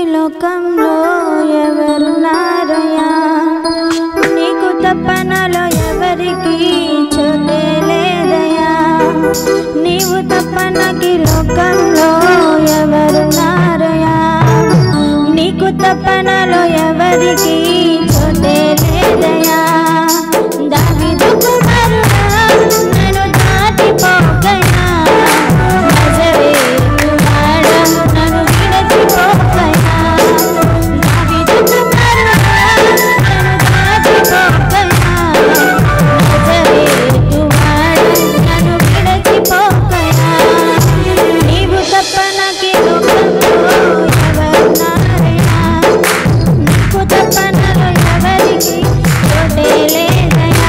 లోకంలో ఎవరున్నారయ్యా నీకు తప్పనలో ఎవరికి చోటే లేదయ్యా నీవు తప్పనకి లోకంలో ఎవరున్నారయ్యా నీకు తప్పనలో ఎవరికి చోటే లేదయ్యా దావీదు కుమారుడా, నన్ను దాటిపోకయ్యా. నజరేతు వాడా, నన్ను విడిచిపోకయ్యా. దావీదు కుమారుడా, నన్ను దాటిపోకయ్యా. నజరేతు వాడా, నన్ను విడిచిపోకయ్యా. నీవు తప్ప నాకే లోకంలో ఎవరున్నారయ్యా? నీకు తప్ప నాలో ఎవరికి చోటే లేదయ్యా.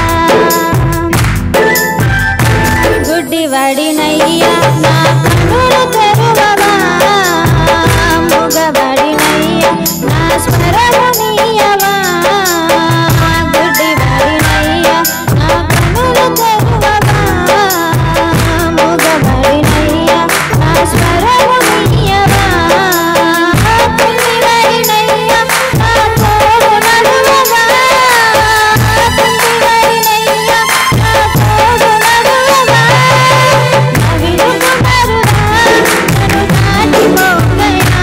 గుడ్డివాడినయ్యా నా కన్నులు తెరువవా మూగవాడినయ్యా నా స్మరణనీయవా గుడ్డివాడినయ్యా నా కన్నులు తెరువవా మూగవాడినయ్యా నా స్మరణనీయవా కుంటివాడినయ్యా నా తోడు నడువవా కుంటివాడినయ్యా నా తోడు నడువవా నవిలు కుమారుడా నన్ను దాటిపోకయ్యా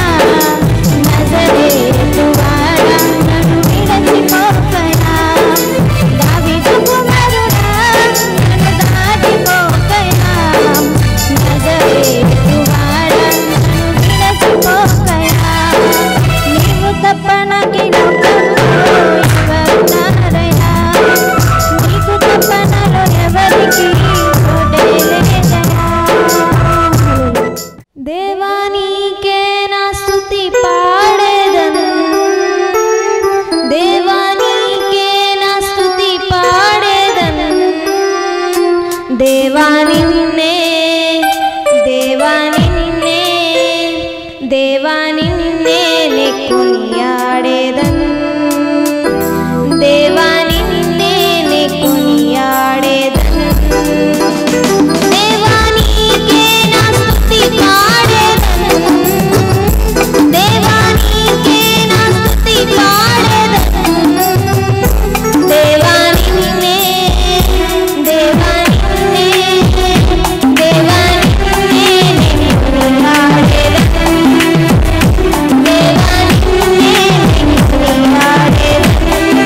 నజరేతు వాడా నన్ను విడిచిపోకయ్యా దావీదు కుమారుడా నన్ను దాటిపోకయ్యా నజరేతు వాడా నన్ను విడిచిపోకయ్యా నీవు తప్ప నాకి లోకంలో ఎవరున్నారయ్యా నీకు తప్ప నాలో ఎవరికి చోటే లేదయ్యా దేవానికే నా స్తుతి పాడేదను దేవానికే నా స్తుతి పాడేదను దేవా నిన్నే దేవా నిన్నే దేవా నిన్నే నే కొనియాడేదను దేవా నిన్నే నే కొనియాడేదను దేవానికే నా స్తుతి పాడేదను దేవానికే నా స్తుతి పాడేదను దేవానినే దేవానినే దేవానినే నిన్ను పాడేదను దేవానినే నిన్ను పాడేదను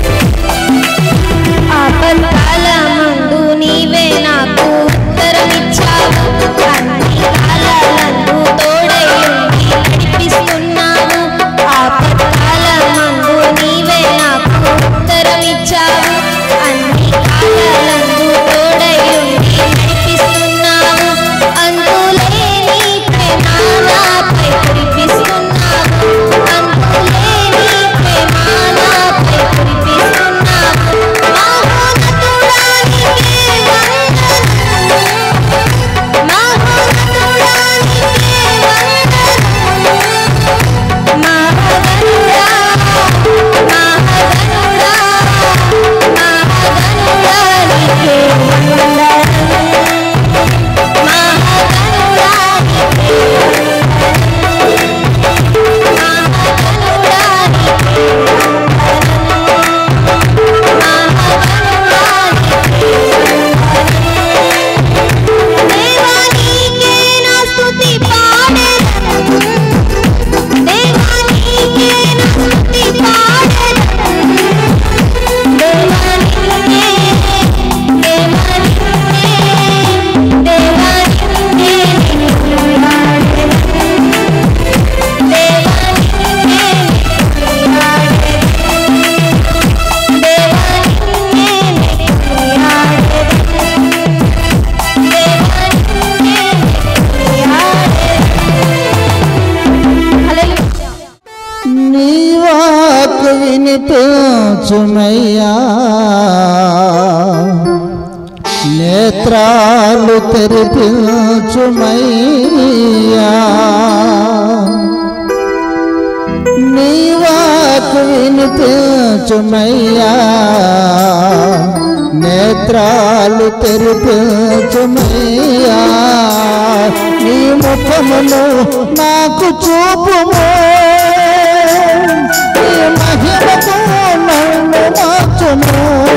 ఆపత్కాలమందు నీవే నాకు ఉత్తరమిచ్చావు అన్ని కాలాలందు తోడై ఉండి నడిపిస్తున్నావు ఆపత్కాలమందు నీవే నాకు ఉత్తరమిచ్చావు అన్ని కాలాలందు తోడై ఉండి నడిపిస్తున్నావు అంతులేని ప్రేమ నాపై కురిపిస్తున్నావు అంతులేని ప్రేమ నాపై కురిపిస్తున్నావు మహోన్నతుడానికే వందనం మహోన్నతుడానికే వందనం మహగనుడా మహగనుడా మహగనుడానికే వందనం మహగనుడానికే దేవానికే నా స్తుతి పాడేదను దేవానికే నా స్తుతి పాడేదను దేవానికే దేవానికే దేవానికే నిన్ను పాడేదను దేవానికే నిన్ను పాడేదను దేవానికే నిన్ను పాడేదను నీ వాక్ వినిపించుమయ్యా నేత్రాలు తెరిపించుమయ్యా నీ వాక్ వినిపించుమయ్యా నేత్రాలు తెరిపించుమయ్యా నీ ముఖమును నాకు చూపుము నీ మహిమతో నన్ను మార్చుము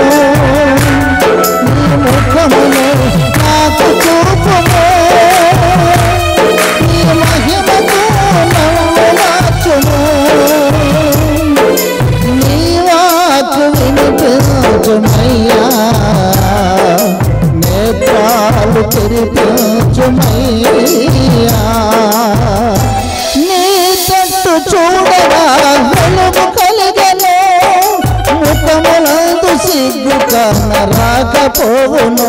నీ ముఖమును నాకు చూపుము నీ మహిమతో నన్ను మార్చుము నీ వాకు వినిపించుమయ్యా నేత్రాలు తెరిపించుమయ్యా నీ తట్టు చూడగా వెలుగు కలిగను ముఖములందు సిగ్గు కన్న రాకపోవును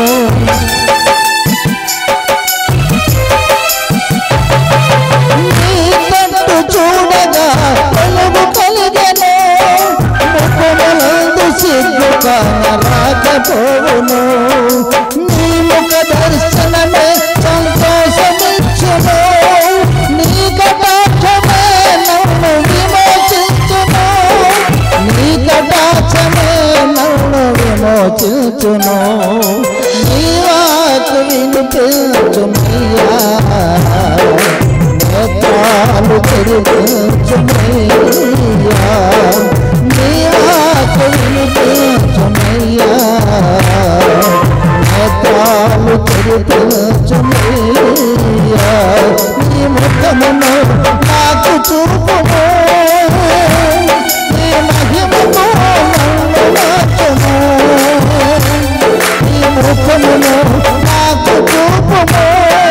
నీ తట్టు చూడగా వెలుగు కలిగను ముఖములందు సిగ్గు కన్న రాకపోవును నీ ముఖ దర్శనమే సంతోషమిచ్చును నీ కటాక్షమే నన్ను విమోచించును నీ కటాక్షమే నన్ను విమోచించును నీ వాకు వినిపించుమయ్యా నేత్రాలు తెరిపించుమయ్యా నీ వాకు వినిపించుమయ్యా నేత్రాలు తెరిపించుమయ్యా నీ ముఖమును నాకు చూపుము నీ మహిమతో నన్ను మార్చుము నీ ముఖమును నాకు చూపుము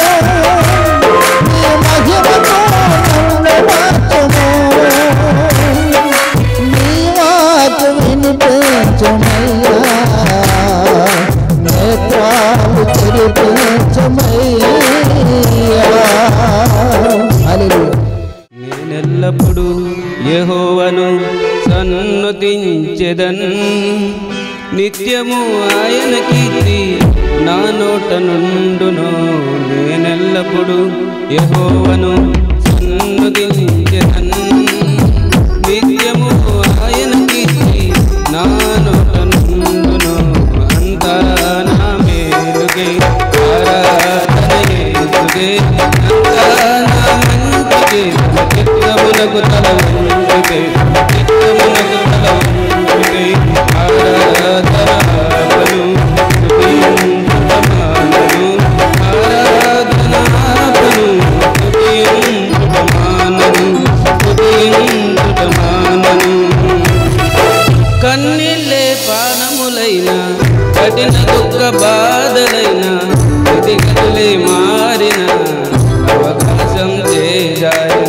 నీ మహిమతో నన్ను మార్చుము నీ వాకు వినిపించుమయ్యా నేత్రాలు తెరిపించుమయ్యా హల్లెలూయా నేనెల్లప్పుడు యెహోవను సన్నుతించెదన్ నిత్యము ఆయన కీర్తి నా నోట నుండును నేనెల్లప్పుడు యెహోవను సన్నుతించెదన్ నిత్యము ఆయన కీర్తి నా నోట నుండును అంతా నా మేలుగే ఆరాధన యేసుకే అంతా నా మంచికే చిత్తమునకు తల వంచుకే చిత్తమునకు తల వంచుకే ఆరాధనాపను స్తుతించుటమానను ఆరాధనాపను స్తుతించుటమానను స్తుతించుటమానను కన్నీళ్ళే పానములైన కఠిన దుఃఖ బాధలైన స్థితిగతులే మారిన అవకాశం చేజారిన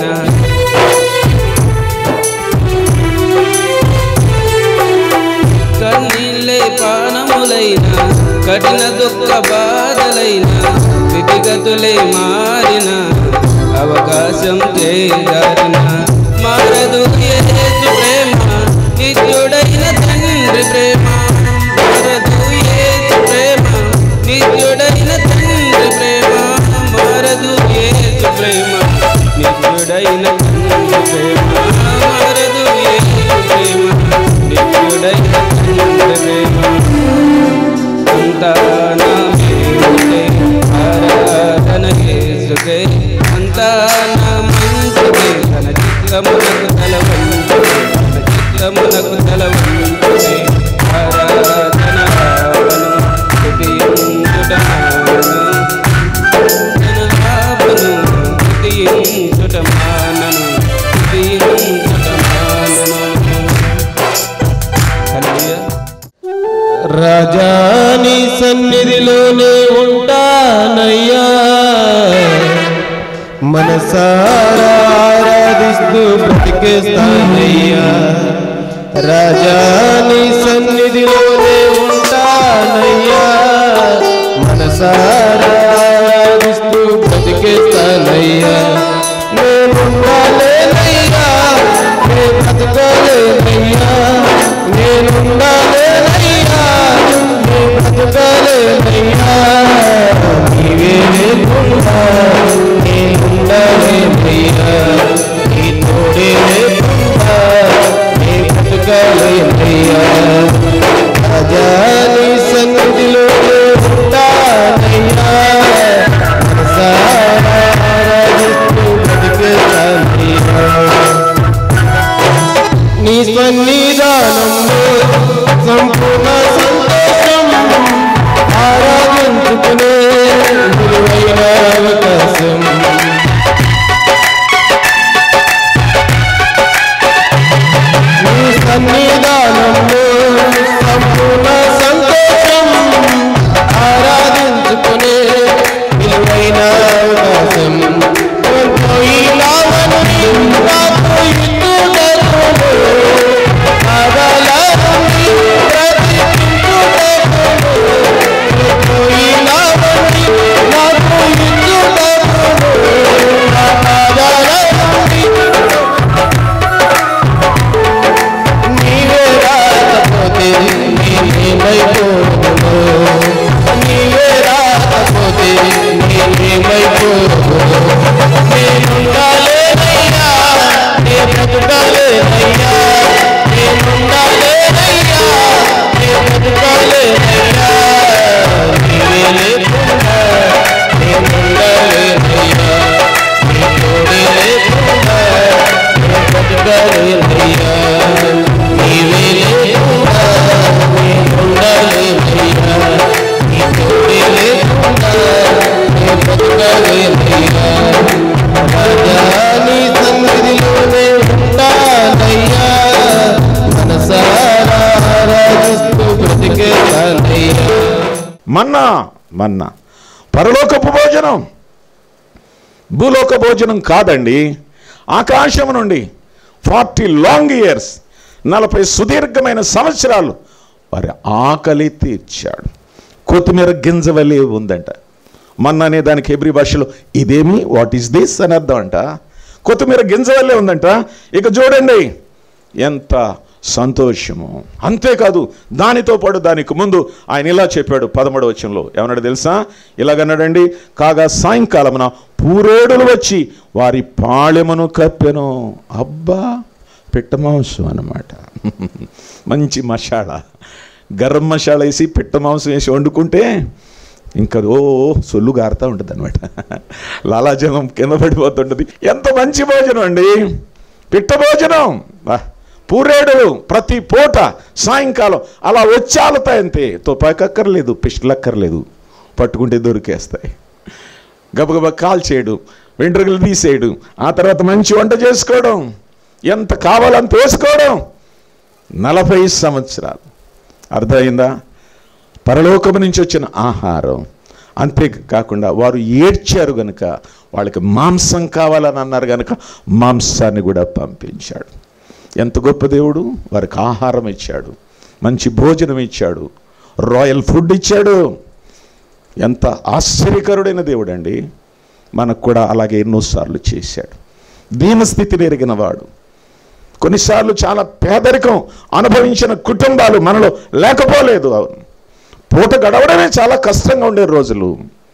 కన్నీళ్ళే పానములైన కఠిన దుఃఖ బాధలైన స్థితిగతులే మారిన అవకాశం చేజారిన మారదు యేసు ప్రేమ నిత్యుడైన తండ్రి ప్రేమ మారదు యేసు ప్రేమ నిత్యుడైన తండ్రి ప్రేమ మారదు యేసు ప్రేమ నిత్యుడైన తండ్రి ప్రేమ మారదు యేసు ప్రేమ నిత్యుడైన తండ్రి ప్రేమ అంతా నా మేలుకే ఆరాధన యేసుకే అంతా నా మంచుకే తన చిత్తమునకు తల వంచుకే తన చిత్తమునకు తల వంచుకే ఆరాధన ఆపను స్తుతించుటమానను తన ఆపను స్తుతించుటమానను స్తుతించుటమానను హల్లెలూయా రాజాని సన్నిధిలోనే ఉంటానయ్యా మనసారా ఆరాధిస్తూ బ్రతికేస్తానయ్యా రాజాని సన్నిధిలోనే ఉంటానయ్యా మనసారా ఆరాధిస్తూ బ్రతికేస్తానయ్యా నేనుండాలేనయ్యా నే బ్రతకాలేనయ్యా నేనుండాలేనయ్యా నే బ్రతకాలేనయ్యా నీవే లేకుండా నేనుండాలేనయ్యా నీ తోడే లేకుండా నే బ్రతకాలేనయ్యా రాజా నీ సన్నిధిలో ఉంటానయ్యా మనసారా ఆరాధిస్తూ బ్రతికేస్తానయ్యా మన్నా పరలోకపు భోజనం భూలోక భోజనం కాదండి ఆకాశం నుండి ఫార్టీ లాంగ్ ఇయర్స్ నలభై సుదీర్ఘమైన సంవత్సరాలు వారి ఆకలి తీర్చాడు కొత్తిమీర గింజ వలె ఉందంట మన్న అనే దానికి హెబ్రి భాషలో ఇదేమి వాట్ ఈస్ దిస్ అని అర్థం అంట కొత్తిమీర గింజ వల్లే ఉందంట ఇక చూడండి ఎంత సంతోషము అంతేకాదు దానితో పాటు దానికి ముందు ఆయన ఇలా చెప్పాడు పదమూడవ వచనంలో ఏమన్నాడు తెలుసా ఇలాగన్నాడండి కాగా సాయంకాలమున పూరేడులు వచ్చి వారి పాళెమును కప్పెను అబ్బా పిట్ట మాంసం అన్నమాట మంచి మసాలా గరం మసాలా వేసి పిట్ట మాంసం వేసి వండుకుంటే ఇంకా ఓ సొల్లు గారుతూ ఉంటుంది అనమాట లాలాజలం కింద పడిపోతుంటుంది ఎంత మంచి భోజనం అండి పిట్ట భోజనం వా, పూరేడు ప్రతి పూట సాయంకాలం అలా వచ్చాలుతాయి అంతే తుపాకక్కర్లేదు పిస్టలక్కర్లేదు పట్టుకుంటే దొరికేస్తాయి గబగబా కాల్ చేయడు వెంట్రుకలు తీసేయడు ఆ తర్వాత మంచి వంట చేసుకోవడం ఎంత కావాలంత వేసుకోవడం నలభై సంవత్సరాలు అర్థమైందా పరలోకము నుంచి వచ్చిన ఆహారం అంతే కాకుండా వారు ఏడ్చారు గనుక వాళ్ళకి మాంసం కావాలని అన్నారు గనుక మాంసాన్ని కూడా పంపించాడు ఎంత గొప్ప దేవుడు వారికి ఆహారం ఇచ్చాడు మంచి భోజనం ఇచ్చాడు రాయల్ ఫుడ్ ఇచ్చాడు ఎంత ఆశ్చర్యకరుడైన దేవుడు అండి మనకు కూడా అలాగే ఎన్నోసార్లు చేశాడు దీనస్థితిని ఎరిగిన వాడు కొన్నిసార్లు చాలా పేదరికం అనుభవించిన కుటుంబాలు మనలో లేకపోలేదు పూట గడవడమే చాలా కష్టంగా ఉండే రోజులు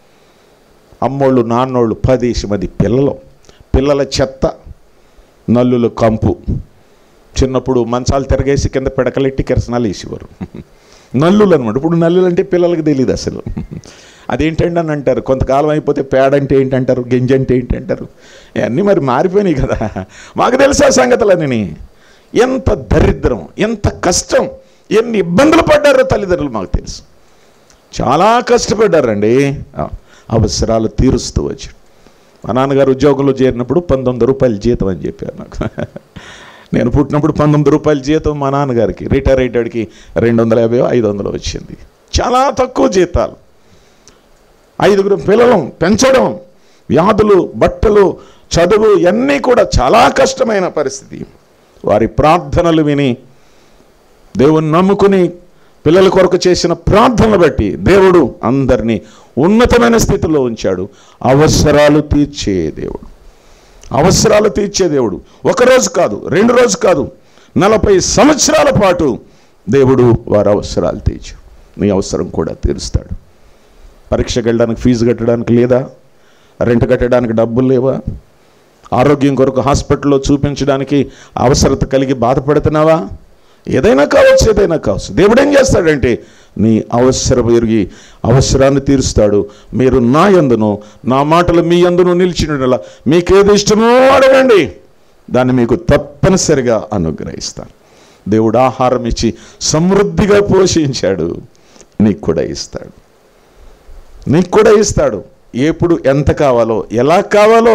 అమ్మోళ్ళు నాన్నోళ్ళు పదేసి మంది పిల్లలు పిల్లల చెత్త నల్లుల కంపు చిన్నప్పుడు మంచాలు తిరగేసి కింద పిడకలెట్టి కిరసనాలు వేసేవారు నల్లులు అనమాట ఇప్పుడు నల్లులు అంటే పిల్లలకి తెలియదు అసలు అదేంటండి అని అంటారు కొంతకాలం అయిపోతే పేడ అంటే ఏంటంటారు గింజ అంటే ఏంటంటారు ఇవన్నీ మరి మారిపోయినాయి కదా మాకు తెలుసా సంగతులన్నీ ఎంత దరిద్రం ఎంత కష్టం ఎన్ని ఇబ్బందులు పడ్డారో తల్లిదండ్రులు మాకు తెలుసు చాలా కష్టపడ్డారండి ఆ, అవసరాలు తీరుస్తూ వచ్చాడు మా నాన్నగారు ఉద్యోగంలో చేరినప్పుడు పంతొమ్మిది రూపాయల జీతం అని చెప్పారు నాకు నేను పుట్టినప్పుడు పంతొమ్మిది రూపాయల జీతం మా నాన్నగారికి రిటైర్ అయ్యేటాడికి రెండు వందల యాభై ఐదు వందలు వచ్చింది చాలా తక్కువ జీతాలు ఐదుగురు పిల్లలు పెంచడం వ్యాధులు బట్టలు చదువు ఇవన్నీ కూడా చాలా కష్టమైన పరిస్థితి వారి ప్రార్థనలు విని దేవుని నమ్ముకుని పిల్లల కొరకు చేసిన ప్రార్థనలు బట్టి దేవుడు అందరినీ ఉన్నతమైన స్థితిలో ఉంచాడు అవసరాలు తీర్చే దేవుడు అవసరాలు తీర్చే దేవుడు ఒక రోజు కాదు రెండు రోజు కాదు నలభై సంవత్సరాల పాటు దేవుడు వారి అవసరాలు తీర్చు నీ అవసరం కూడా తీరుస్తాడు పరీక్షకు వెళ్ళడానికి ఫీజు కట్టడానికి లేదా రెంట్ కట్టడానికి డబ్బులు లేవా ఆరోగ్యం కొరకు హాస్పిటల్లో చూపించడానికి అవసరత కలిగి బాధపడుతున్నావా ఏదైనా కావచ్చు ఏదైనా కావచ్చు దేవుడు ఏం చేస్తాడంటే నీ అవసరం ఎరిగి అవసరాన్ని తీరుస్తాడు మీరు నా యందును నా మాటలు మీ యందును నిలిచినలా మీకేది ఇష్టమో అడగండి దాన్ని మీకు తప్పనిసరిగా అనుగ్రహిస్తాను దేవుడు ఆహారం ఇచ్చి సమృద్ధిగా పోషించాడు నీకు కూడా ఇస్తాడు నీకు కూడా ఇస్తాడు ఎప్పుడు ఎంత కావాలో ఎలా కావాలో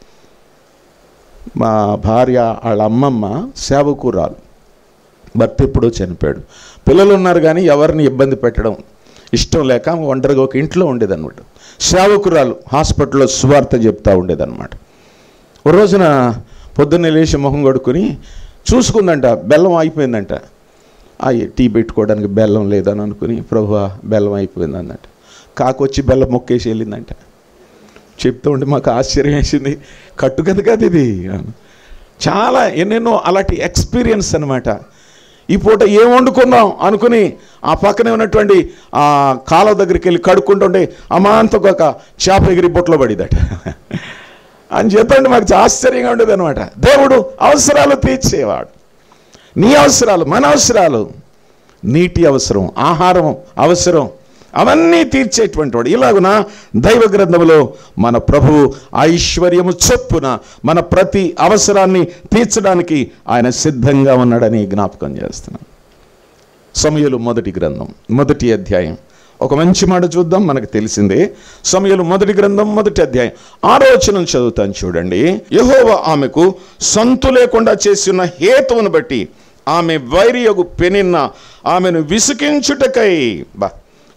మా భార్య వాళ్ళ అమ్మమ్మ సేవకురాలు భర్త ఎప్పుడో చనిపోయాడు పిల్లలు ఉన్నారు కానీ ఎవరిని ఇబ్బంది పెట్టడం ఇష్టం లేక ఆమె ఒంటరిగా ఒక ఇంట్లో ఉండేదన్నమాట సేవకురాలు హాస్పిటల్లో సువార్త చెప్తా ఉండేదన్నమాట ఓ రోజున పొద్దున్నే లేచి మొహం కొడుకుని చూసుకుందంట బెల్లం అయిపోయిందంట అయ్యి టీ పెట్టుకోవడానికి బెల్లం లేదని అనుకుని ప్రభు బెల్లం అయిపోయింది అన్నట్టు కాకొచ్చి బెల్లం మొక్కేసి వెళ్ళిందంట చెప్తూ ఉంటే మాకు ఆశ్చర్యం వేసింది కట్టు కథ కాదు ఇది చాలా ఎన్నెన్నో అలాంటి ఎక్స్పీరియన్స్ అన్నమాట ఈ పూట ఏం వండుకుందాం అనుకుని ఆ పక్కనే ఉన్నటువంటి ఆ కాలువ దగ్గరికి వెళ్ళి కడుక్కుంటుంటే అమాంతకు ఒక చేప ఎగిరి బొట్లో పడిదట అని చెప్పండి మాకు చాలా ఆశ్చర్యంగా ఉండేది అనమాట దేవుడు అవసరాలు తీర్చేవాడు నీ అవసరాలు మన అవసరాలు నీటి అవసరం ఆహారం అవసరం అవన్నీ తీర్చేటువంటి వాడు ఇలాగున దైవ గ్రంథములో మన ప్రభువు ఐశ్వర్యము చొప్పున మన ప్రతి అవసరాన్ని తీర్చడానికి ఆయన సిద్ధంగా ఉన్నాడని జ్ఞాపకం చేస్తున్నాను సమయలు మొదటి గ్రంథం మొదటి అధ్యాయం ఒక మంచి మాట చూద్దాం మనకు తెలిసిందే సమయలు మొదటి గ్రంథం మొదటి అధ్యాయం ఆరో వచనం చదువుతాను చూడండి యహోవ ఆమెకు సంతు లేకుండా చేసిన హేతువును బట్టి ఆమె వైరియగు పెనిన్న ఆమెను విసికించుటకై బా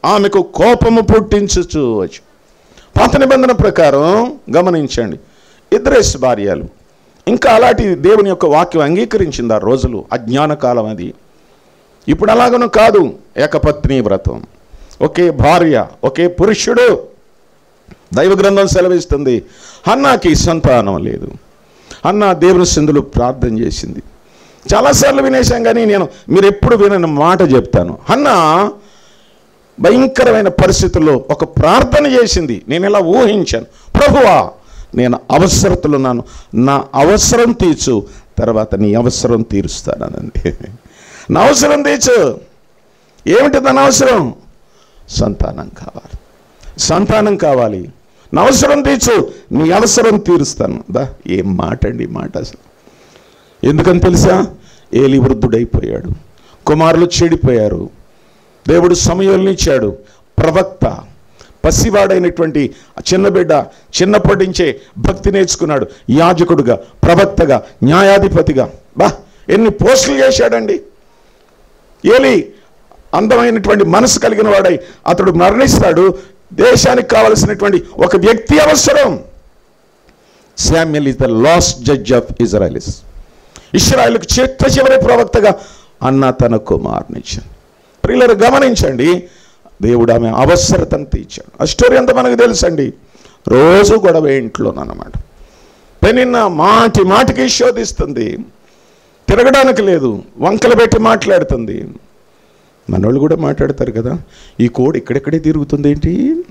ఆమెకు కోపము పుట్టించుచు వచ్చు పాత నిబంధన ప్రకారం గమనించండి ఇద్దరేస్ భార్యలు ఇంకా అలాంటి దేవుని యొక్క వాక్యం అంగీకరించింది ఆ రోజులు అజ్ఞాన కాలం అది ఇప్పుడు అలాగను కాదు ఏకపత్ని వ్రతం ఒకే భార్య ఒకే పురుషుడు దైవ గ్రంథం సెలవిస్తుంది హన్నాకి సంతానం లేదు అన్న దేవుని సింధులు ప్రార్థన చేసింది చాలాసార్లు వినేశాం కానీ నేను మీరు ఎప్పుడు వినని మాట చెప్తాను హన్నా భయంకరమైన పరిస్థితుల్లో ఒక ప్రార్థన చేసింది నేను ఇలా ఊహించాను ప్రభువా నేను అవసరతలున్నాను నా అవసరం తీర్చు తర్వాత నీ అవసరం తీరుస్తానండి నా అవసరం తీర్చు ఏమిటి తన అవసరం సంతానం కావాలి సంతానం కావాలి నా అవసరం తీర్చు నీ అవసరం తీరుస్తాను దా ఏం మాట అండి ఈ మాట అసలు ఎందుకని తెలుసా ఏలి వృద్ధుడైపోయాడు కుమారులు చెడిపోయారు దేవుడు సమయాలనిచ్చాడు ప్రవక్త పసివాడైనటువంటి ఆ చిన్న బిడ్డ చిన్నప్పటి నుంచే భక్తి నేర్చుకున్నాడు యాజకుడుగా ప్రవక్తగా న్యాయాధిపతిగా బా ఎన్ని పోస్టులు చేశాడండి ఏలి అందమైనటువంటి మనసు కలిగిన వాడై అతడు మరణిస్తాడు దేశానికి కావలసినటువంటి ఒక వ్యక్తి అవసరం Samuel is the last judge of Israelites ఇస్రాయల్కు చిట్ట చివరి ప్రవక్తగా అన్న తన కుమారునిచ్చాడు ప్రియులను గమనించండి దేవుడు ఆమె అవసరతను తీర్చాడు ఆ స్టోరీ అంతా మనకు తెలుసండి రోజు గొడవ ఇంట్లోనమాట పెనిన్న మాటి మాటికి శోధిస్తుంది తిరగడానికి లేదు వంకలు పెట్టి మాట్లాడుతుంది మనోళ్ళు కూడా మాట్లాడతారు కదా ఈ కోడి ఇక్కడెక్కడే తిరుగుతుంది ఏంటి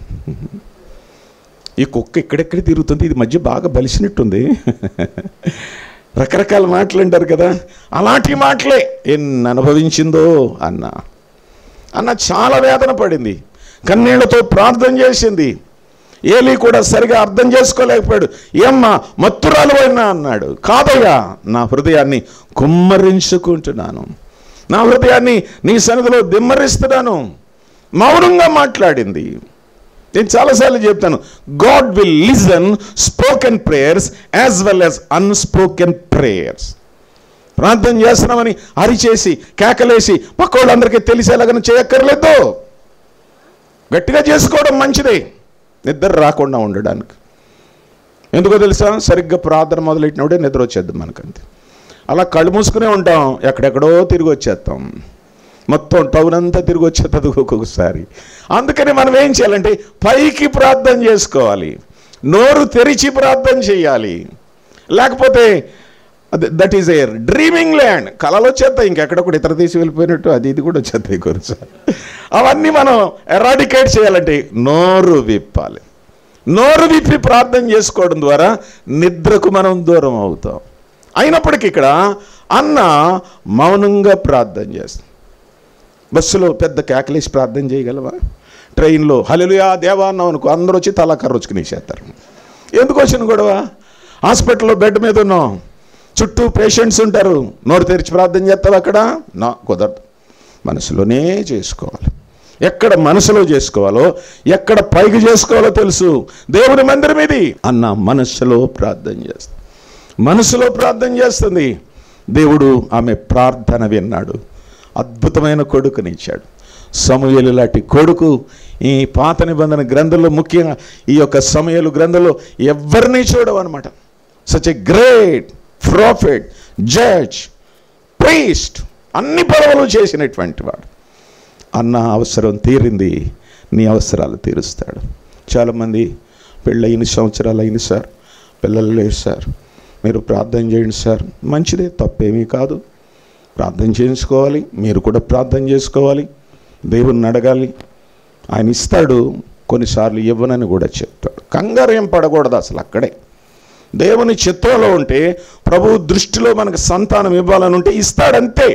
ఈ కుక్క ఇక్కడెక్కడే తిరుగుతుంది ఇది మధ్య బాగా బలిసినట్టుంది రకరకాల మాటలు అంటారు కదా అలాంటి మాటలే ఎన్ని అనుభవించిందో అన్న అన్న చాలా వేదన పడింది కన్నీళ్లతో ప్రార్థన చేసింది ఏలి కూడా సరిగా అర్థం చేసుకోలేకపోయాడు ఏమ్మా మత్తురాలు అయినా అన్నాడు కాదయ్యా నా హృదయాన్ని కుమ్మరించుకుంటున్నాను నా హృదయాన్ని నీ సన్నిధిలో దిమ్మరిస్తున్నాను మౌనంగా మాట్లాడింది నేను చాలాసార్లు చెప్తాను God will listen spoken prayers as well as unspoken prayers ప్రార్థన చేస్తున్నామని అరిచేసి కేకలేసి పక్కోళ్ళందరికీ తెలిసేలాగా చేయక్కర్లేదు గట్టిగా చేసుకోవడం మంచిదే నిద్ర రాకుండా ఉండడానికి ఎందుకో తెలుసా సరిగ్గా ప్రార్థన మొదలెట్టినప్పుడే నిద్ర వచ్చేద్ది మనకంతే అలా కళ్ళు మూసుకునే ఉంటాం ఎక్కడెక్కడో తిరిగి వచ్చేస్తాం మొత్తం టౌన్ అంతా తిరిగి వచ్చేస్తుంది ఒక్కొక్కసారి అందుకని మనం ఏం చేయాలంటే పైకి ప్రార్థన చేసుకోవాలి నోరు తెరిచి ప్రార్థన చేయాలి లేకపోతే that is a dreaming land కళలు వచ్చేస్తాయి ఇంకెక్కడొకటి ఇతర తీసి వెళ్ళిపోయినట్టు అది ఇది కూడా వచ్చేస్తాయి కొంచెం అవన్నీ మనం ఎరాడికేట్ చేయాలంటే నోరు విప్పాలి నోరు విప్పి ప్రార్థన చేసుకోవడం ద్వారా నిద్రకు మనం దూరం అవుతాం అయినప్పటికీ ఇక్కడ అన్న మౌనంగా ప్రార్థన చేస్తాం బస్సులో పెద్ద కేకలేసి ప్రార్థన చేయగలవా ట్రైన్లో హలలుయా దేవా అన్నావు అనుకో అందరూ వచ్చి తలా కర్రొచ్చుకుని వేసేస్తారు ఎందుకు వచ్చిన గొడవ హాస్పిటల్లో బెడ్ మీద ఉన్నాం చుట్టూ పేషెంట్స్ ఉంటారు నోరు తెరిచి ప్రార్థన చేస్తావు అక్కడ నా కుదరదు మనసులోనే చేసుకోవాలి ఎక్కడ మనసులో చేసుకోవాలో ఎక్కడ పైకి చేసుకోవాలో తెలుసు దేవుని మందిరం ఇది అన్న మనస్సులో ప్రార్థన చేస్తుంది మనసులో ప్రార్థన చేస్తుంది దేవుడు ఆమె ప్రార్థన విన్నాడు అద్భుతమైన కొడుకునిచ్చాడు సమూహలు లాంటి కొడుకు ఈ పాత నిబంధన గ్రంథంలో ముఖ్యంగా ఈ యొక్క సమయలు గ్రంథంలో ఎవరిని చూడవన్నమాట such a great prophet judge priest అన్ని పదవులు చేసినటువంటి వాడు అన్న అవసరం తీరింది నీ అవసరాలు తీరుస్తాడు చాలామంది పెళ్ళయిన సంవత్సరాలు అయింది సార్ పిల్లలు లేరు సార్ మీరు ప్రార్థన చేయండి సార్ మంచిదే తప్పేమీ కాదు ప్రార్థన చేసుకోవాలి మీరు కూడా ప్రార్థన చేసుకోవాలి దేవుణ్ణి అడగాలి ఆయన ఇస్తాడు కొన్నిసార్లు ఇవ్వనని కూడా చెప్తాడు కంగారు ఏం పడకూడదు అసలు అక్కడే దేవుని చిత్రంలో ఉంటే ప్రభు దృష్టిలో మనకు సంతానం ఇవ్వాలని ఉంటే ఇస్తాడంతే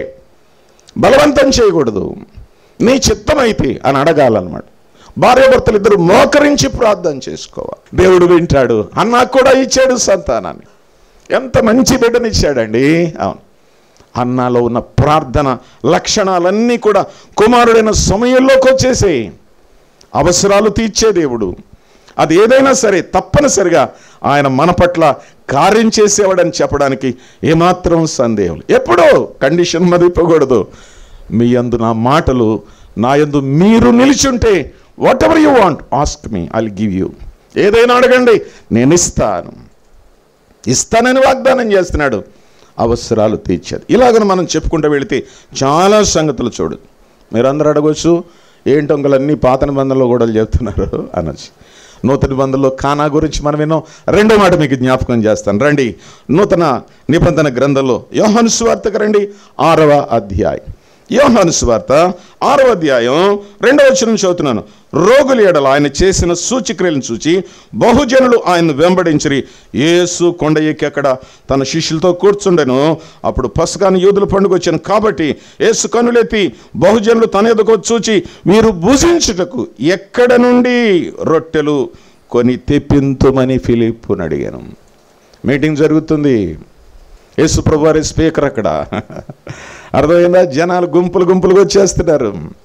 బలవంతం చేయకూడదు నీ చిత్తమైతే అని అడగాలన్నమాట భార్యాభర్తలు ఇద్దరు మోకరించి ప్రార్థన చేసుకోవాలి దేవుడు వింటాడు అన్నా కూడా ఇచ్చాడు సంతానాన్ని ఎంత మంచి బిడ్డనిచ్చాడండి అవును అన్నాలో ఉన్న ప్రార్థన లక్షణాలన్నీ కూడా కుమారుడైన సమయంలోకి వచ్చేసాయి అవసరాలు తీర్చే దేవుడు అది ఏదైనా సరే తప్పనిసరిగా ఆయన మన పట్ల కార్యం చేసేవాడని చెప్పడానికి ఏమాత్రం సందేహం లేదు. ఎప్పుడో కండిషన్ మదిపకూడదు మీ అందు నా మాటలు నా యందు మీరు నిలిచుంటే whatever you want ask me I give you ఏదైనా అడగండి నేను ఇస్తాను ఇస్తానని వాగ్దానం చేస్తున్నాడు అవసరాలు తీర్చేది ఇలాగని మనం చెప్పుకుంటూ వెళితే చాలా సంగతులు చూడు మీరందరూ అడగవచ్చు ఏంటి అంకులన్నీ పాత నిబంధనలో కూడా చెప్తున్నారు అనొచ్చు నూతన నిబంధనలో కానా గురించి మనం ఎన్నో రెండో మాట మీకు జ్ఞాపకం చేస్తాను రండి నూతన నిబంధన గ్రంథంలో యోహాను సువార్తకు రండి ఆరవ అధ్యాయం యోహాను సువార్త ఆరవ అధ్యాయం రెండవ వచనం చదువుతున్నాను రోగుల ఎడల ఆయన చేసిన సూచిక్రియలను చూచి బహుజనులు ఆయన వెంబడించిరి యేసు కొండ ఎక్కి అక్కడ తన శిష్యులతో కూర్చుండెను అప్పుడు పసకాని యూదుల పండుగ వచ్చాను కాబట్టి యేసు కనులెత్తి బహుజనులు తన ఎదుకు చూచి వీరు భుజించుటకు ఎక్కడ నుండి రొట్టెలు కొని తెప్పింతుమని ఫిలిప్పుని అడిగాను మీటింగ్ జరుగుతుంది యేసు ప్రభు వారి స్పీకర్ అక్కడ అర్థమైందా జనాలు గుంపులు గుంపులుగా వచ్చేస్తున్నారు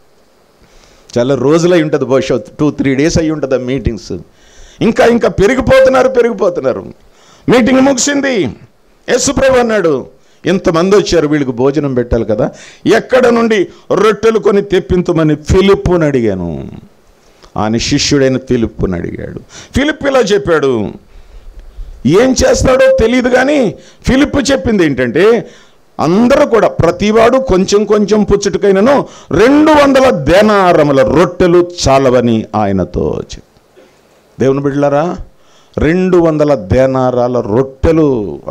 చాలా రోజులై ఉంటుంది బహుశా టూ త్రీ డేస్ అయి ఉంటుంది ఆ మీటింగ్స్ ఇంకా ఇంకా పెరిగిపోతున్నారు పెరిగిపోతున్నారు మీటింగ్ ముగిసింది యేసుప్రభు అన్నాడు ఇంతమంది వచ్చారు వీళ్ళకి భోజనం పెట్టాలి కదా ఎక్కడ నుండి రొట్టెలు కొని తెప్పించమని ఫిలిప్పుని అడిగాను ఆయన శిష్యుడైన ఫిలిప్పుని అడిగాడు ఫిలిప్ ఇలా చెప్పాడు ఏం చేస్తాడో తెలియదు కానీ ఫిలిప్ చెప్పింది ఏంటంటే అందరూ కూడా ప్రతివాడు కొంచెం కొంచెం పుచ్చుటకైనను రెండు వందల దేనారముల రొట్టెలు చాలవని ఆయనతో చెప్పి దేవుని బిడ్డలారా రెండు వందల దేనారాల రొట్టెలు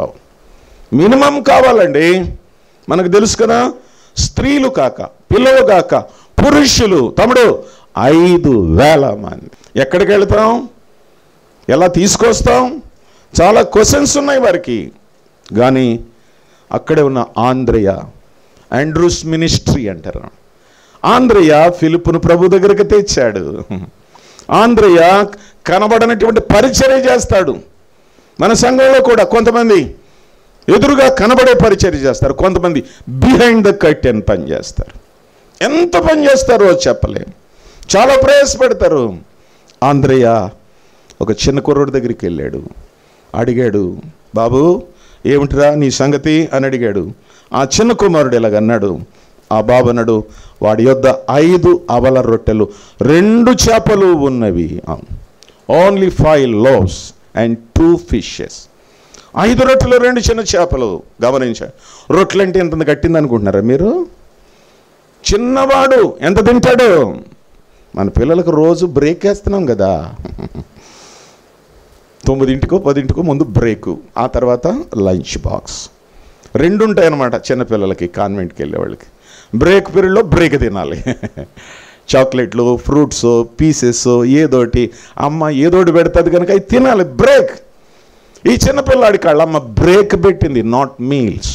మినిమం కావాలండి మనకు తెలుసు కదా స్త్రీలు కాక పిల్లలు కాక పురుషులు తమ్ముడు ఐదు వేల మంది ఎక్కడికి వెళ్తాం ఎలా తీసుకొస్తాం చాలా క్వశ్చన్స్ ఉన్నాయి వారికి కానీ అక్కడే ఉన్న ఆంధ్రయ ఆండ్రూస్ మినిస్ట్రీ అంటారు ఆంధ్రయ ఫిలిప్పును ప్రభు దగ్గరికి తెచ్చాడు ఆంధ్రయ కనబడనటువంటి పరిచర్య చేస్తాడు మన సంఘంలో కూడా కొంతమంది ఎదురుగా కనబడే పరిచర్య చేస్తారు కొంతమంది బిహైండ్ ద కర్టెన్ పని చేస్తారు ఎంత పని చేస్తారో చెప్పలేం చాలా ప్రయాసపడతారు ఆంధ్రయ్య ఒక చిన్న కుర్రోడి దగ్గరికి వెళ్ళాడు అడిగాడు బాబు ఏమిటిరా నీ సంగతి అని అడిగాడు ఆ చిన్న కుమారుడు ఇలాగన్నాడు ఆ బాబు అన్నాడు వాడి యొద్ద ఐదు అవల రొట్టెలు రెండు చేపలు ఉన్నవి only five loaves and two fishes ఐదు రొట్టెలు రెండు చిన్న చేపలు గమనించా రొట్టెలు అంటే ఎంత కట్టింది అనుకుంటున్నారా మీరు చిన్నవాడు ఎంత తింటాడు మన పిల్లలకు రోజు బ్రేక్ వేస్తున్నాం కదా తొమ్మిదింటికో పదింటికో ముందు బ్రేకు ఆ తర్వాత లంచ్ బాక్స్ రెండు ఉంటాయి అన్నమాట చిన్నపిల్లలకి కాన్వెంట్కి వెళ్ళే వాళ్ళకి బ్రేక్ పీరియడ్లో బ్రేక్ తినాలి చాక్లెట్లు ఫ్రూట్స్ పీసెస్ ఏదోటి అమ్మ ఏదోటి పెడుతుంది కనుక అవి తినాలి బ్రేక్ ఈ చిన్నపిల్లాడికి వాళ్ళమ్మ బ్రేక్ పెట్టింది నాట్ మీల్స్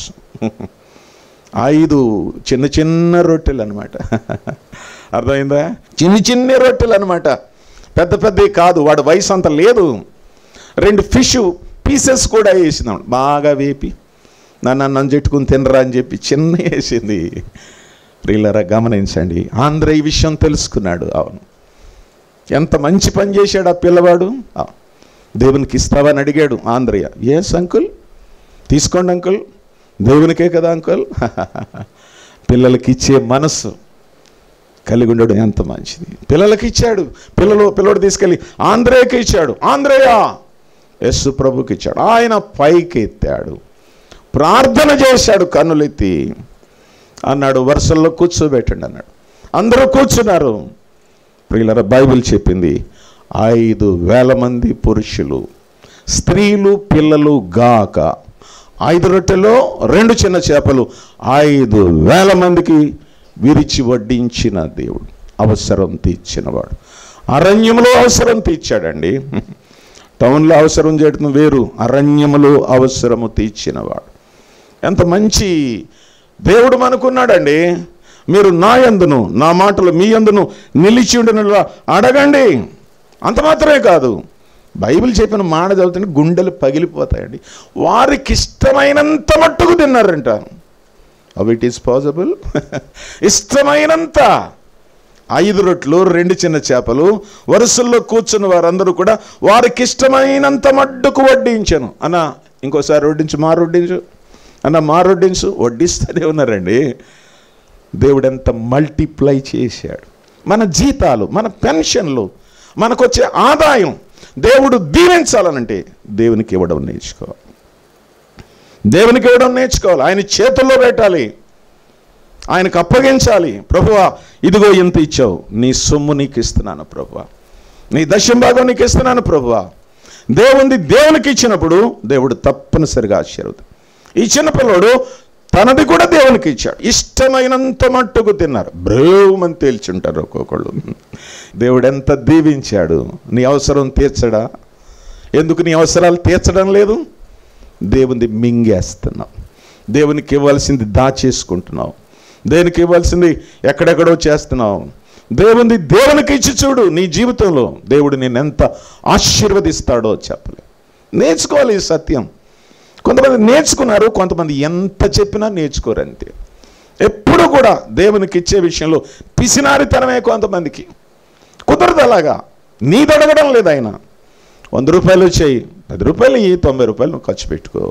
ఐదు చిన్న చిన్న రొట్టెలు అనమాట అర్థమైందా చిన్న చిన్న రొట్టెలు అనమాట పెద్ద పెద్దవి కాదు వాడు వయసు అంత లేదు రెండు ఫిష్ పీసెస్ కూడా వేసిందాం బాగా వేపి నన్ను అన్నం చెట్టుకుని తినరా అని చెప్పి చిన్న వేసింది రీలరా గమనించండి ఆంధ్ర ఈ విషయం తెలుసుకున్నాడు అవును ఎంత మంచి పని చేశాడు ఆ పిల్లవాడు ఆ, దేవునికి ఇస్తావని అడిగాడు ఆంధ్రయ్య ఎస్ అంకుల్ తీసుకోండి అంకుల్ దేవునికే కదా అంకుల్ పిల్లలకి ఇచ్చే మనస్సు కలిగి ఉండడం ఎంత మంచిది పిల్లలకి ఇచ్చాడు పిల్లలు పిల్లడు తీసుకెళ్ళి ఆంధ్రేయకి ఇచ్చాడు ఆంధ్రేయ యస్సు ప్రభుకి ఇచ్చాడు ఆయన పైకి ఎత్తాడు ప్రార్థన చేశాడు కన్నులెత్తి అన్నాడు వరుసల్లో కూర్చోబెట్టండి అన్నాడు అందరూ కూర్చున్నారు ప్రియులర బైబిల్ చెప్పింది ఐదు వేల మంది పురుషులు స్త్రీలు పిల్లలు గాక ఐదు రొట్టెలో రెండు చిన్న చేపలు ఐదు వేల మందికి విరిచి వడ్డించిన దేవుడు అవసరం తీర్చినవాడు అరణ్యంలో అవసరం తీర్చాడండి టౌన్లో అవసరం చేయడం వేరు అరణ్యములో అవసరము తీర్చినవాడు ఎంత మంచి దేవుడు మనకున్నాడండి మీరు నా యందును నా మాటలు మీ యందును నిలిచి ఉండినలా అడగండి అంత మాత్రమే కాదు బైబిల్ చెప్పిన మాట చదువుతుంటే గుండెలు పగిలిపోతాయండి వారికి ఇష్టమైనంత మట్టుకు తిన్నారంట అవి ఇట్ ఈస్ పాసిబుల్ ఇష్టమైనంత ఐదు రొట్లు రెండు చిన్న చేపలు వరుసల్లో కూర్చున్న వారందరూ కూడా వారికి ఇష్టమైనంత మడ్డుకు వడ్డించాను అన్న ఇంకోసారి వడ్డించు మా వడ్డించు అన్న మా వడ్డించు వడ్డిస్తూనే ఉన్నారండి దేవుడు ఎంత మల్టిప్లై చేశాడు మన జీతాలు మన పెన్షన్లు మనకొచ్చే ఆదాయం దేవుడు దీవించాలనంటే దేవునికి ఇవ్వడం నేర్చుకోవాలి దేవునికి ఇవ్వడం నేర్చుకోవాలి ఆయన చేతుల్లో పెట్టాలి ఆయనకు అప్పగించాలి ప్రభువా ఇదిగో ఇంత ఇచ్చావు నీ సొమ్ము నీకు ఇస్తున్నాను ప్రభువా నీ దశం భాగం నీకు ఇస్తున్నాను ప్రభువా దేవుంది దేవునికి ఇచ్చినప్పుడు దేవుడు తప్పనిసరిగా ఆశీర్వదం ఈ చిన్నపిల్లడు తనది కూడా దేవునికి ఇచ్చాడు ఇష్టమైనంత మట్టుకు తిన్నారు బ్రేవమని తేల్చుంటారు ఒక్కొక్కళ్ళు దేవుడు ఎంత దీవించాడు నీ అవసరం తీర్చడా ఎందుకు నీ అవసరాలు తీర్చడం లేదు దేవునిది మింగేస్తున్నావు దేవునికి ఇవ్వాల్సింది దాచేసుకుంటున్నావు దేవునికి ఇవ్వాల్సింది ఎక్కడెక్కడో చేస్తున్నావు దేవునిది దేవునికి ఇచ్చి చూడు నీ జీవితంలో దేవుడు నేను ఎంత ఆశీర్వదిస్తాడో చెప్పలే నేర్చుకోవాలి ఈ సత్యం కొంతమంది నేర్చుకున్నారు కొంతమంది ఎంత చెప్పినా నేర్చుకోరు అంతే ఎప్పుడు కూడా దేవునికి ఇచ్చే విషయంలో పిసినారితనమే కొంతమందికి కుదరదు అలాగా నీది అడగడం లేదు ఆయన వంద రూపాయలు వచ్చాయి పది రూపాయలు ఈ తొంభై రూపాయలు నువ్వు ఖర్చు పెట్టుకో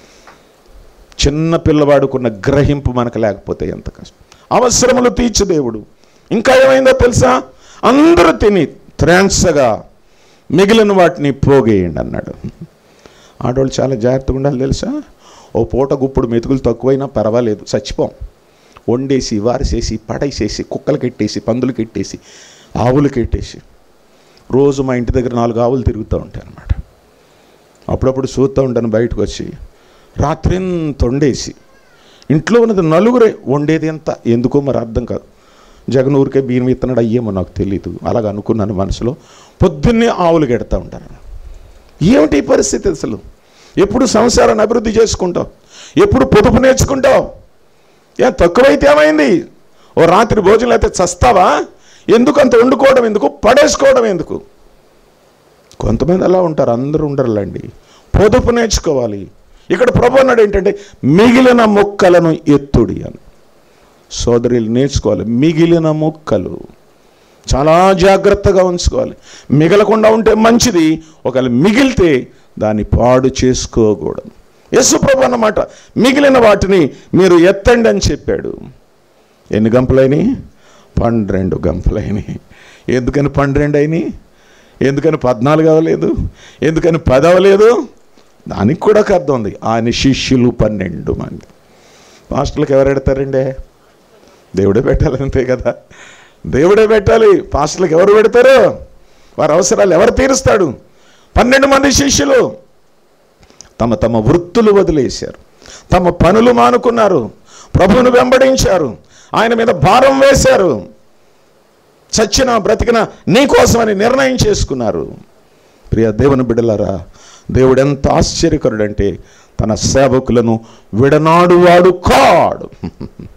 చిన్న పిల్లవాడుకున్న గ్రహింపు మనకు లేకపోతే ఎంత కష్టం అవసరములు తీర్చు దేవుడు ఇంకా ఏమైందో తెలుసా అందరూ తిని త్రాన్సగా మిగిలిన వాటిని పోగేయండి అన్నాడు ఆడవాళ్ళు చాలా జాగ్రత్తగా ఉండాలి తెలుసా ఓ పూట గుప్పుడు మెతుకులు తక్కువైనా పర్వాలేదు చచ్చిపోం వండేసి వారిసేసి పడేసేసి కుక్కలు కెట్టేసి పందులు కెట్టేసి ఆవులు కెట్టేసి రోజు మా ఇంటి దగ్గర నాలుగు ఆవులు తిరుగుతూ ఉంటాయి అన్నమాట అప్పుడప్పుడు చూస్తూ ఉంటాను బయటకు వచ్చి రాత్రి వండేసి ఇంట్లో ఉన్నది నలుగురే వండేది ఎంత ఎందుకో మరి అర్థం కాదు జగన్ ఊరికే బియ్యం ఇత్తనాడు అయ్యేమో నాకు తెలియదు అలాగ అనుకున్నాను మనసులో పొద్దున్నే ఆవులు గెడతా ఉంటారు ఏమిటి ఈ పరిస్థితి అసలు ఎప్పుడు సంసారాన్ని అభివృద్ధి చేసుకుంటావు ఎప్పుడు పొదుపు నేర్చుకుంటావు ఏ తక్కువైతే ఏమైంది ఓ రాత్రి భోజనం అయితే చస్తావా ఎందుకు అంత వండుకోవడం ఎందుకు పడేసుకోవడం ఎందుకు కొంతమంది అలా ఉంటారు అందరూ ఉండరులేండి పొదుపు నేర్చుకోవాలి ఇక్కడ ప్రభు అన్నాడు ఏంటంటే మిగిలిన మొక్కలను ఎత్తుడి అని సోదరులు నేర్చుకోవాలి మిగిలిన మొక్కలు చాలా జాగ్రత్తగా ఉంచుకోవాలి మిగలకుండా ఉంటే మంచిది ఒకవేళ మిగిలితే దాన్ని పాడు చేసుకోకూడదు యేసు ప్రభు అన్నమాట మిగిలిన వాటిని మీరు ఎత్తండి అని చెప్పాడు ఎన్ని గంపలైనవి పన్నెండు గంపలైనవి ఎందుకని పన్నెండు అయినాయి ఎందుకని పద్నాలుగు అవ్వలేదు ఎందుకని పది అవ్వలేదు దానికి కూడా ఒక అర్థం ఉంది ఆయన శిష్యులు పన్నెండు మంది పాస్టర్లకు ఎవరు పెడతారండి దేవుడే పెట్టాలి అంతే కదా దేవుడే పెట్టాలి పాస్టర్లకు ఎవరు పెడతారు వారి అవసరాలు ఎవరు తీరుస్తాడు పన్నెండు మంది శిష్యులు తమ తమ వృత్తులు వదిలేశారు తమ పనులు మానుకున్నారు ప్రభువును వెంబడించారు ఆయన మీద భారం వేశారు చచ్చిన బ్రతికిన నీ కోసమని నిర్ణయం చేసుకున్నారు ప్రియ దేవుని బిడ్డలారా దేవుడు ఎంత ఆశ్చర్యకరుడంటే తన సేవకులను విడనాడువాడు కాడు